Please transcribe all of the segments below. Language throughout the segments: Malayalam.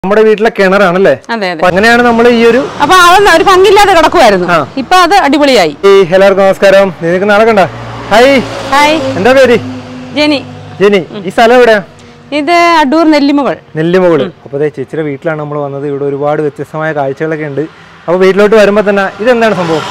നമ്മുടെ വീട്ടിലെ കിണറാണല്ലേ അതെ അതെ അപ്പൊ അങ്ങനെയാണ് നമ്മൾ ഈ ഒരു അപ്പൊ അതൊന്നും ഒരു ഭംഗിയില്ലാതെ കിടക്കുമായിരുന്നു ആ. ഇപ്പൊ അത് അടിപൊളിയായി ഈ എല്ലാവർക്കും നമസ്കാരം നിനക്ക് നാളെ കണ്ട ഹായ് ഹായ് എന്താ പേര് ജെനി ജെനി ഈ സ്ഥലം എവിടെയാ ഇത് അടൂർ നെല്ലിമുകൾ നെല്ലിമുകള് അപ്പൊ ദേ ചേച്ചിയുടെ വീട്ടിലാണ് നമ്മൾ വന്നത് ഇവിടെ ഒരുപാട് വ്യത്യസ്തമായ കാഴ്ചകളൊക്കെ ഉണ്ട് അപ്പൊ വീട്ടിലോട്ട് വരുമ്പോ തന്നെ ഇതെന്താണ് സംഭവം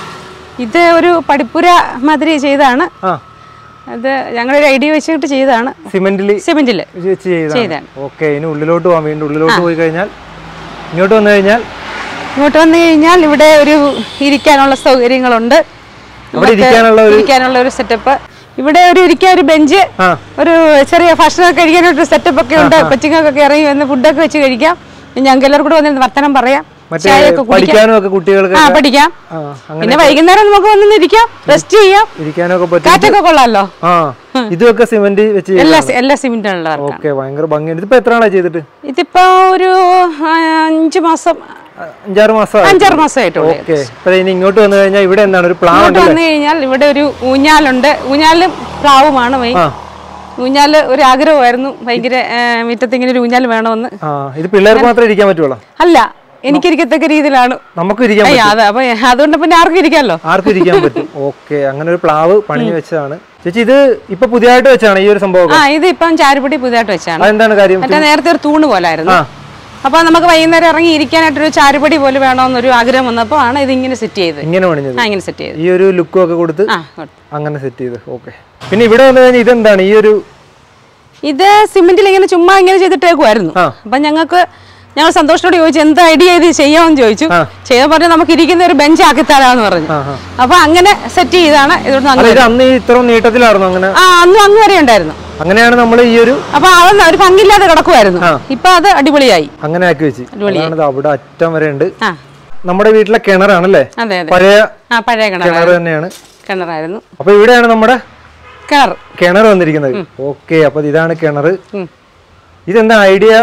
ഇത് ഒരു പടിപ്പുര മാതിരി ചെയ്താണ് ആ അത് ഞങ്ങളൊരു ഐഡിയ വെച്ചിട്ട് ചെയ്തതാണ് സിമെന്റില് സിമെന്റില് വെച്ച് ചെയ്താണ് ചെയ്തതാണ്. ഓക്കെ ഇനി ഉള്ളിലോട്ട് പോകാം വീണ്ടും ഉള്ളിലോട്ട് പോയി കഴിഞ്ഞാൽ ഇങ്ങോട്ട് വന്നു കഴിഞ്ഞാൽ ഇങ്ങോട്ട് വന്നു കഴിഞ്ഞാൽ ഇവിടെ ഒരു ഇരിക്കാനുള്ള സൗകര്യങ്ങളുണ്ട് അവിടെ ഇരിക്കാനുള്ള ഒരു ഇരിക്കാനുള്ള ഒരു സെറ്റപ്പ് ഇവിടെ ഒരു ഇരിക്കാൻ ഒരു ബെഞ്ച് ആ ഒരു ചെറിയ ഭക്ഷണം കഴിക്കാനായിട്ട് സെറ്റപ്പ് ഒക്കെ ഉണ്ട് കൊച്ചുങ്ങൾക്കൊക്കെ ഇറങ്ങി വന്ന് ഫുഡൊക്കെ വെച്ച് കഴിക്കാം ഞങ്ങൾക്ക് എല്ലാവർക്കും കൂടെ വന്നിരുന്ന് വർത്തമാനം പറയാം മറ്റേ ചായയൊക്കെ കുടിക്കാം പഠിക്കാനും ഒക്കെ കുട്ടികൾക്ക് ആ പഠിക്കാം ആ അങ്ങനെ പിന്നെ വൈകുന്നേരം നമുക്ക് വന്നിന്ന് ഇരിക്കാം റെസ്റ്റ് ചെയ്യാം ഇരിക്കാനൊക്കെ പറ്റും കാറ്റൊക്കെ കൊള്ളാമല്ലോ ആ ഇതൊക്കെ സിമെന്റ് വെച്ച് എല്ലാ എല്ലാ സിമെന്റ് ഉള്ളവർക്ക് ഓക്കെ ഭയങ്കര ഭംഗിയുണ്ട് ഇതിപ്പോ എത്ര നാളായി ചെയ്തിട്ട് ഇതിപ്പോ ഒരു ആ, അഞ്ച് മാസം അ- അഞ്ചാറ് മാസം അഞ്ചാറ് മാസമായിട്ടുള്ളൂ ഓക്കെ അപ്പൊ ഇനി ഇങ്ങോട്ട് വന്നു കഴിഞ്ഞാൽ ഇവിടെ എന്താണ് ഒരു പ്ലാൻ ഇങ്ങോട്ട് വന്നു കഴിഞ്ഞാൽ ഇവിടെ ഒരു ഊഞ്ഞാലുണ്ട് ഊഞ്ഞാലും പ്രാവുമാണ് മെയിൻ ആ ഊഞ്ഞാല് ഒരു ആഗ്രഹമായിരുന്നു ഭയങ്കര ആ, മുറ്റത്ത് ഇങ്ങനെ ഒരു ഊഞ്ഞാൽ വേണമെന്ന് ആ ഇത് പിള്ളേർക്ക് മാത്രമേ ഇരിക്കാൻ പറ്റുള്ളൂ അല്ല എനിക്കിരിക്കത്തക്ക രീതിയിലാണ് നമുക്ക് ഇരിക്കാൻ അയ്യ, അത് അപ്പൊ അതുകൊണ്ട് പിന്നെ ആർക്കും ഇരിക്കാമല്ലോ ആർക്കും ഇരിക്കാൻ പറ്റും ഓക്കെ അങ്ങനെ ഒരു പ്ലാവ് പണിഞ്ഞു വെച്ചതാണ് ചേച്ചി ഇത് ഇപ്പൊ പുതിയതായിട്ട് വെച്ചാണ് ഈ ഒരു സംഭവം ആ ഇത് ഇപ്പം ചാരുപടി പുതിയതായിട്ട് വെച്ചാണ് അതെന്താണ് കാര്യം മറ്റേ നേരത്തെ ഒരു തൂണ് പോലായിരുന്നു ആ. അപ്പൊ നമുക്ക് വൈകുന്നേരം ഇറങ്ങി ഇരിക്കാനായിട്ടൊരു ചാരുപടി പോലെ വേണമെന്നൊരു ആഗ്രഹം വന്നപ്പോൾ ആണ് ഇത് ഇങ്ങനെ സെറ്റ് ചെയ്ത് ഇങ്ങനെ പണിഞ്ഞത് ആ ഇങ്ങനെ സെറ്റ് ചെയ്ത് ഈ ഒരു ലുക്കും ഒക്കെ കൊടുത്ത് ആ കൊടുത്തു. അങ്ങനെ സെറ്റ് ചെയ്ത് ഓക്കെ പിന്നെ ഇവിടെ വന്നു കഴിഞ്ഞാൽ ഇതെന്താണ് ഈ ഒരു ഇത് സിമെന്റിൽ ഇങ്ങനെ ചുമ്മാ ഇങ്ങനെ ചെയ്തിട്ടേക്കുമായിരുന്നു ആ. അപ്പൊ ഞങ്ങൾക്ക് ഞങ്ങൾ സന്തോഷത്തോടെ ചോദിച്ചു എന്ത് ഐഡിയ ഇത് ചെയ്യാമെന്ന് ചോദിച്ചു ആ. ചെയ്യാൻ പറഞ്ഞാൽ നമുക്ക് ഇരിക്കുന്ന ഒരു ബെഞ്ച് ആക്കി തരാമെന്ന് പറഞ്ഞു ആ, ആ. അപ്പൊ അങ്ങനെ സെറ്റ് ചെയ്താണ് ഇവിടുന്ന് അല്ല അങ്ങ് ഇത് അന്ന് ഈ ഇത്ര നീട്ടത്തിലായിരുന്നു അങ്ങനെ ആ അന്നും അങ്ങ് വരെ ഉണ്ടായിരുന്നു അങ്ങനെയാണ് നമ്മൾ ഈ ഒരു അപ്പൊ അതൊന്നും ഒരു ഭംഗിയില്ലാതെ കിടക്കുമായിരുന്നു ആ. ഇപ്പൊ അത് അടിപൊളിയായി അങ്ങനെ ആക്കി വെച്ച് അതാണ് ഇത് അവിടെ അറ്റം വരെ ഉണ്ട് ആ നമ്മുടെ വീട്ടിലെ കിണറാണല്ലേ അതെ അതെ പഴയ ആ പഴയ കിണർ കിണർ തന്നെയാണ് കിണറായിരുന്നു അപ്പൊ ഇവിടെയാണ് നമ്മുടെ കിണർ കിണർ വന്നിരിക്കുന്നത് ഓക്കെ അപ്പൊ ഇതാണ് കിണർ ഉം. ഇതെന്താ ഐഡിയ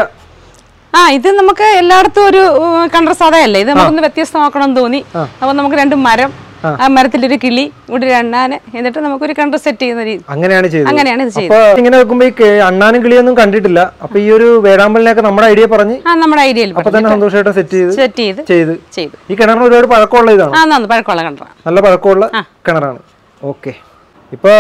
ആ ഇത് നമുക്ക് എല്ലായിടത്തും ഒരു ഉം, കിണർ സാധയല്ലേ ഇത് നമുക്കൊന്ന് വ്യത്യസ്തമാക്കണം എന്ന് തോന്നി അപ്പൊ നമുക്ക് രണ്ട് മരം ആ മരത്തിലൊരു കിളി ഇവിടെ ഒരു അണ്ണാന് എന്നിട്ട് നമുക്കൊരു കിണർ സെറ്റ് ചെയ്യുന്ന രീതി അങ്ങനെയാണ് ചെയ്തത് അങ്ങനെയാണ് ഇത് ചെയ്തത് അപ്പൊ ഇങ്ങനെ വെക്കുമ്പോ ഈ കെ- അണ്ണാനും കിളിയൊന്നും കണ്ടിട്ടില്ല അപ്പൊ ഈ ഒരു വേഴാമ്പലിനെയൊക്കെ നമ്മുടെ ഐഡിയ പറഞ്ഞ് ആ നമ്മുടെ ഐഡിയയിൽ അപ്പൊ തന്നെ സന്തോഷമായിട്ട് സെറ്റ് ചെയ്ത് സെറ്റ് ചെയ്ത് ചെയ്ത് ചെയ്തു ഈ കിണറിന് ഒരുപാട് പഴക്കമുള്ള ഇതാണ് ആ നന്ന് പഴക്കമുള്ള കിണറാണ് നല്ല പഴക്കമുള്ള കിണറാണ് ഓക്കെ ഇപ്പൊ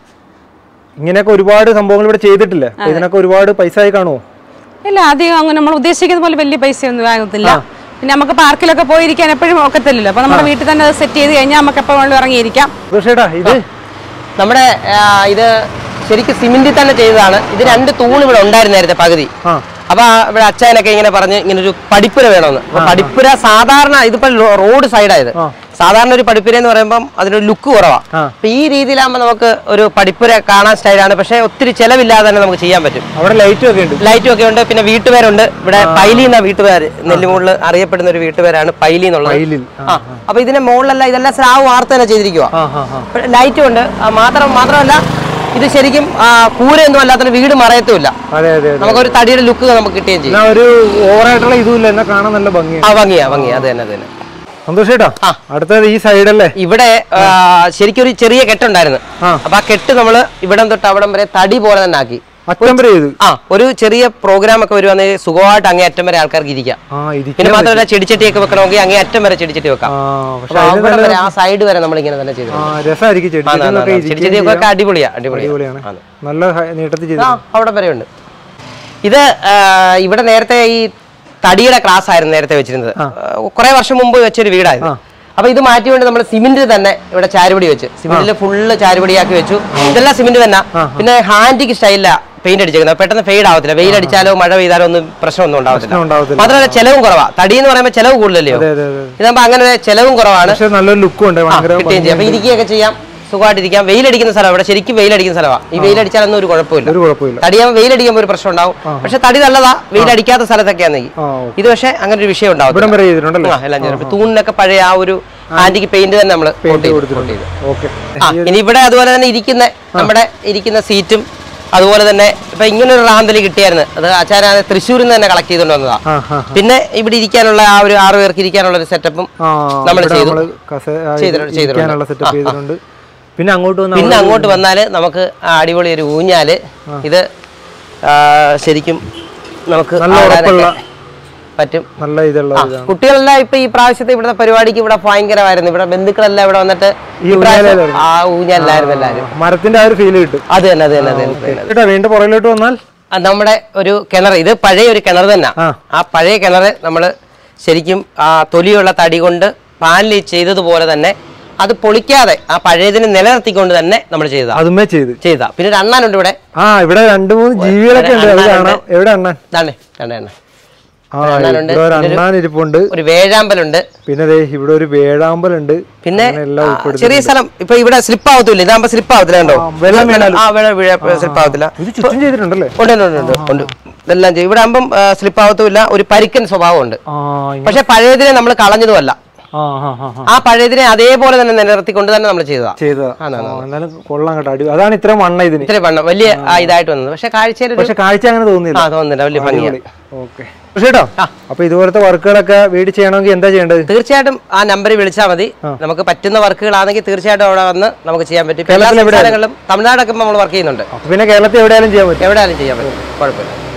ഇങ്ങനെയൊക്കെ ഒരുപാട് സംഭവങ്ങൾ ഇവിടെ ചെയ്തിട്ടില്ല അപ്പൊ ഇതിനൊക്കെ ഒരുപാട് പൈസ ആയി കാണുമോ ഇല്ല അധികം അങ്ങനെ നമ്മൾ ഉദ്ദേശിക്കുന്ന പോലെ വലിയ പൈസ ഒന്നും ആകത്തില്ല പിന്നെ നമുക്ക് പാർക്കിലൊക്കെ പോയിരിക്കാൻ എപ്പോഴും ഒക്കത്തില്ലല്ലോ അപ്പൊ നമ്മുടെ വീട്ടിൽ തന്നെ സെറ്റ് ചെയ്ത് കഴിഞ്ഞാൽ നമുക്ക് എപ്പോൾ വേണമെങ്കിലും ഇറങ്ങിയിരിക്കാം സന്തോഷേട്ടാ ഇത് നമ്മുടെ ആ, ഇത് ശരിക്കും സിമെന്റിൽ തന്നെ ചെയ്തതാണ് ഇത് രണ്ട് തൂണ് ഇവിടെ ഉണ്ടായിരുന്നു നേരത്തെ പകുതി ആ അപ്പൊ ആ ഇവിടെ അച്ഛനൊക്കെ ഇങ്ങനെ പറഞ്ഞ് ഇങ്ങനെ ഒരു പഠിപ്പുര വേണമെന്ന് അപ്പൊ പഠിപ്പുര സാധാരണ ഇതിപ്പോ ലോ- റോഡ് സൈഡായത് ആ. സാധാരണ ഒരു പഠിപ്പുര എന്ന് പറയുമ്പോൾ അതിനൊരു ലുക്ക് കുറവാ ആ. അപ്പൊ ഈ രീതിയിലാകുമ്പോൾ നമുക്ക് ഒരു പഠിപ്പുര കാണാൻ സ്റ്റൈലാണ് പക്ഷെ ഒത്തിരി ചെലവില്ലാതെ തന്നെ നമുക്ക് ചെയ്യാൻ പറ്റും അവിടെ ലൈറ്റും ഒക്കെ ഉണ്ട് ലൈറ്റും ഒക്കെ ഉണ്ട് പിന്നെ വീട്ടുപേരുണ്ട് ഇവിടെ പൈലി എന്ന വീട്ടുപേര് നെല്ലിമുകളിൽ അറിയപ്പെടുന്ന ഒരു വീട്ടുപേരാണ് പൈലി എന്നുള്ളത് പൈലിൽ. ആ അപ്പൊ ഇതിന്റെ മുകളിലല്ല ഇതെല്ലാം സ്ലാവ് വാർത്ത തന്നെ ചെയ്തിരിക്കുക ആ ആ ആ ലൈറ്റും ഉണ്ട് ആ, മാത്രം മാത്രമല്ല ഇത് ശരിക്കും ആ, കൂരയൊന്നും അല്ലാത്ത വീട് മറയത്തുമില്ല അതെ അതെ അതെ നമുക്കൊരു തടിയുടെ ലുക്ക് നമുക്ക് കിട്ടുകയും ചെയ്യും എന്നാ ഒരു ഓവറായിട്ടുള്ള ഇതുമില്ല എന്നാ കാണാൻ നല്ല ഭംഗിയാണ് ആ ഭംഗിയാ ഭംഗിയാ അത് തന്നെ അത് തന്നെ സന്തോഷേട്ടാ ആ. അടുത്തത് ഈ സൈഡല്ലേ ഇവിടെ ആ, ശരിക്കും ഒരു ചെറിയ കെട്ടുണ്ടായിരുന്നു ആ. അപ്പൊ ആ കെട്ട് നമ്മള് ഇവിടം തൊട്ട് അവിടം വരെ തടി പോലെ തന്നെ ആക്കി അറ്റം വരെ ചെയ്ത് ആ ഒരു ചെറിയ പ്രോഗ്രാം ഒക്കെ വരുവാണെങ്കിൽ സുഖമായിട്ട് അങ്ങേ അറ്റം വരെ ആൾക്കാർക്ക് ഇരിക്കാം ആ പിന്നെ ഇരിക്കാൻ മാത്രമല്ല ചെടിച്ചട്ടിയൊക്കെ വെക്കണമെങ്കിൽ അങ്ങേ അറ്റം വരെ ചെടിച്ചട്ടി വെക്കാം ആ അപ്പൊ പക്ഷെ അതിന് അവിടെ നല്ല വരെ ആ സൈഡ് വരെ നമ്മൾ ഇങ്ങനെ തന്നെ ചെയ്തു ആ രസമായിരിക്കും ചെടിച്ചെടികളൊക്കെ ഇരിക്കുകയും ചെടിച്ചട്ടിയൊക്കെ ചെയ്യാം. അടിപൊളിയാ അടിപൊളിയാ അടിപൊളിയാണ് ആണ്. നല്ല ഹൈ- നീട്ടത്തിൽ ചെയ്ത് ആ അവിടെ വരെ ഉണ്ട് ഇത് ആ, ഇവിടെ നേരത്തെ ഈ തടിയുടെ ക്ലാസ് ആയിരുന്നു നേരത്തെ വെച്ചിരുന്നത് കുറെ വർഷം മുമ്പ് വെച്ചൊരു വീടായിരുന്നു അപ്പൊ ഇത് മാറ്റിക്കൊണ്ട് നമ്മൾ സിമെന്റ് തന്നെ ഇവിടെ ചാരുപടി വെച്ച് സിമെന്റിൽ ഫുള്ള് ചാരുപടിയാക്കി വെച്ചു ഇതെല്ലാം സിമെന്റ് തന്നെ പിന്നെ ഹാൻഡിക്ക് സ്റ്റൈലില്ല പെയിന്റ് അടിച്ചേക്കുന്നത് പെട്ടെന്ന് ഫെയ്ഡ് ആവത്തില്ല വെയിലടിച്ചാലോ മഴ പെയ്താലോ ഒന്നും പ്രശ്നമൊന്നും ഉണ്ടാവത്തില്ല പ്രശ്നം ഉണ്ടാവത്തില്ല മാത്രമല്ല ചെലവും കുറവാ തടി എന്ന് പറയുമ്പോൾ ചെലവ് കൂടുതലല്ലോ അതെ അതെ അതെ ഇതാകുമ്പോ അങ്ങനെ ചെലവും കുറവാണ് പക്ഷെ നല്ലൊരു ലുക്കും ഉണ്ട് ഭയങ്കര കിട്ടുകയും ചെയ്യും അപ്പൊ ഇരിക്കുകയൊക്കെ ചെയ്യാം സുഖമായിട്ടിരിക്കാം വെയിലടിക്കുന്ന സ്ഥലം ഇവിടെ ശരിക്കും വെയിലടിക്കുന്ന സ്ഥലമാണ് ഈ വെയിലടിച്ചാലൊന്നും ഒരു കുഴപ്പമില്ല ഒരു കുഴപ്പമില്ല തടിയാകുമ്പോൾ വെയിലടിക്കുമ്പോൾ ഒരു പ്രശ്നം ഉണ്ടാവും പക്ഷെ തടി നല്ലതാ വെയിലടിക്കാത്ത സ്ഥലത്തൊക്കെയാണ് ആ ഇത് പക്ഷേ അങ്ങനെ ഒരു വിഷയം ഉണ്ടാവും ഇവിടം വരെ ചെയ്തിട്ടുണ്ടല്ലോ എല്ലാം ചെയ്തു ഇപ്പൊ തൂണിനൊക്കെ പഴയ ആ ഒരു ആന്റിക്ക് പെയിന്റ് തന്നെ നമ്മൾ കൊടുത്തിട്ടുണ്ട് ഓക്കെ ആ ഇനി ഇവിടെ അതുപോലെ തന്നെ ഇരിക്കുന്ന നമ്മുടെ ഇരിക്കുന്ന സീറ്റും അതുപോലെ തന്നെ ഇപ്പൊ ഇങ്ങനെ ഒരു റാന്തല് കിട്ടിയായിരുന്നു അത് ആചാര്യ തൃശ്ശൂരിൽ നിന്ന് തന്നെ കളക്ട് ചെയ്തുകൊണ്ട് വന്നതാ ആ ആ പിന്നെ ഇവിടെ ഇരിക്കാനുള്ള ആ ഒരു ആറു പേർക്ക് ഇരിക്കാനുള്ള ഒരു സെറ്റപ്പും ആ നമ്മള് ഇവിടെ ചെയ്തു. നമ്മള് കസേ- ആ, ഇത് ചെയ്തിട്ടുണ്ട്, ചെയ്തിട്ടുണ്ട്. ഇരിക്കാനുള്ള സെറ്റപ്പ് ചെയ്തിട്ടുണ്ട് പിന്നെ അങ്ങോട്ട് വന്ന് പിന്നെ അങ്ങോട്ട് വന്നാൽ നമുക്ക് ആ അടിപൊളി ഒരു ഊഞ്ഞാല് ഇത് ആ, ശരിക്കും നമുക്ക് നല്ല ആടാനൊക്കെ- ഉറപ്പുള്ള പറ്റും നല്ല ഇതുള്ള ആ, ഇതാണ് കുട്ടികളെല്ലാം ഇപ്പൊ ഈ പ്രാവശ്യത്തെ ഇവിടുത്തെ പരിപാടിക്ക് ഇവിടെ ഭയങ്കരമായിരുന്നു ഇവിടെ ബന്ധുക്കളെല്ലാം ഇവിടെ വന്നിട്ട് ഈ ഈ പ്രാവശ്യം ഊഞ്ഞാലിലായിരുന്നു. ആ ഊഞ്ഞാലായിരുന്നു എല്ലാരും മരത്തിന്റെ ആ ഒരു ഫീല് കിട്ടും അത് തന്നെ അത് തന്നെ അത് തന്നെ, അത് തന്നെ കേട്ടോ വീണ്ടും പുറകിലോട്ട് വന്നാൽ ആ, നമ്മുടെ ഒരു കിണർ ഇത് പഴയ ഒരു കിണർ തന്നെ ആ. ആ പഴയ കിണർ നമ്മൾ ശരിക്കും ആ തൊലിയുള്ള തടി കൊണ്ട് പാനലിൽ ചെയ്തതുപോലെ തന്നെ അത് പൊളിക്കാതെ ആ പഴയതിനെ നിലനിർത്തിക്കൊണ്ട് തന്നെ നമ്മൾ ചെയ്ത അതുമേ ചെയ്ത് ചെയ്ത പിന്നെ ഒരു അണ്ണാനുണ്ട് ഇവിടെ ആ ഇവിടെ രണ്ട് മൂന്ന് ജീവികളൊക്കെ ഉണ്ട് അത് കാണാം എവിടെ അണ്ണൻ ഇതാണ് കണ്ടേ അണ്ണൻ ആ അണ്ണാനുണ്ട്. ഇവിടെ ഒരു അണ്ണാൻ ഇരിപ്പുണ്ട് ഒരു വേഴാമ്പലുണ്ട് പിന്നെ ദേ ഇവിടെ ഒരു വേഴാമ്പലുണ്ട് പിന്നെ അങ്ങനെ എല്ലാം ആ, ഉൾപ്പെടുത്തി ചെറിയ സ്ഥലം ഇപ്പൊ ഇവിടെ സ്ലിപ്പ് ആവത്തില്ല ഇതാകുമ്പോ സ്ലിപ്പ് ആവത്തില്ല കണ്ടോ വെള്ളം വീണാലും. ആ വെള്ളം വീഴ സ്ലിപ്പ് ആവത്തില്ല ഇത് ചുറ്റും ചെയ്തിട്ടുണ്ടല്ലേ ഉണ്ട് ഉണ്ട് ഉണ്ട്, ഉണ്ട് ഉണ്ട് ഇതെല്ലാം ചെയ്യും ഇവിടെ ആകുമ്പം സ്ലിപ്പ് ആവത്തുമില്ല ഒരു പരിക്കൻ സ്വഭാവമുണ്ട് ആ ഇങ്ങ- പക്ഷെ പഴയതിനെ നമ്മൾ കളഞ്ഞതുമല്ല ആ ആ ആ ആ ആ പഴയതിനെ അതേപോലെ തന്നെ നിലനിർത്തിക്കൊണ്ട് തന്നെ നമ്മൾ ചെയ്തതാ ചെയ്തതാ ആ, എന്നാലും കൊള്ളാം കേട്ടോ അടി അതാണ് ഇത്ര മണ്ണ ഇതിന് ഇത്ര വണ്ണം വലിയ ആ ഇതായിട്ട് വന്നത് പക്ഷെ കാഴ്ചയിൽ ഒരു പക്ഷെ കാഴ്ച അങ്ങനെ തോന്നിയില്ല ആ തോന്നുന്നില്ല വലിയ ഭംഗിയാണ് ഓക്കെ പക്ഷേ കേട്ടോ അപ്പൊ ഇതുപോലത്തെ വർക്കുകളൊക്കെ വീട് ചെയ്യണമെങ്കിൽ എന്താ ചെയ്യേണ്ടത് തീർച്ചയായിട്ടും ആ നമ്പറിൽ വിളിച്ചാൽ മതി നമുക്ക് പറ്റുന്ന വർക്കുകളാണെങ്കിൽ തീർച്ചയായിട്ടും അവിടെ വന്ന് നമുക്ക് ചെയ്യാൻ പറ്റും ഇപ്പൊ എല്ലാ കേരളത്തിൽ എവിടെയാണ്? സംസ്ഥാനങ്ങളിലും തമിഴ്നാടൊക്കെ നമ്മൾ വർക്ക് ചെയ്യുന്നുണ്ട് അപ്പൊ പിന്നെ കേരളത്തിൽ എവിടെയാലും ചെയ്യാൻ പറ്റും എവിടെയാലും ചെയ്യാൻ പറ്റും കുഴപ്പമില്ല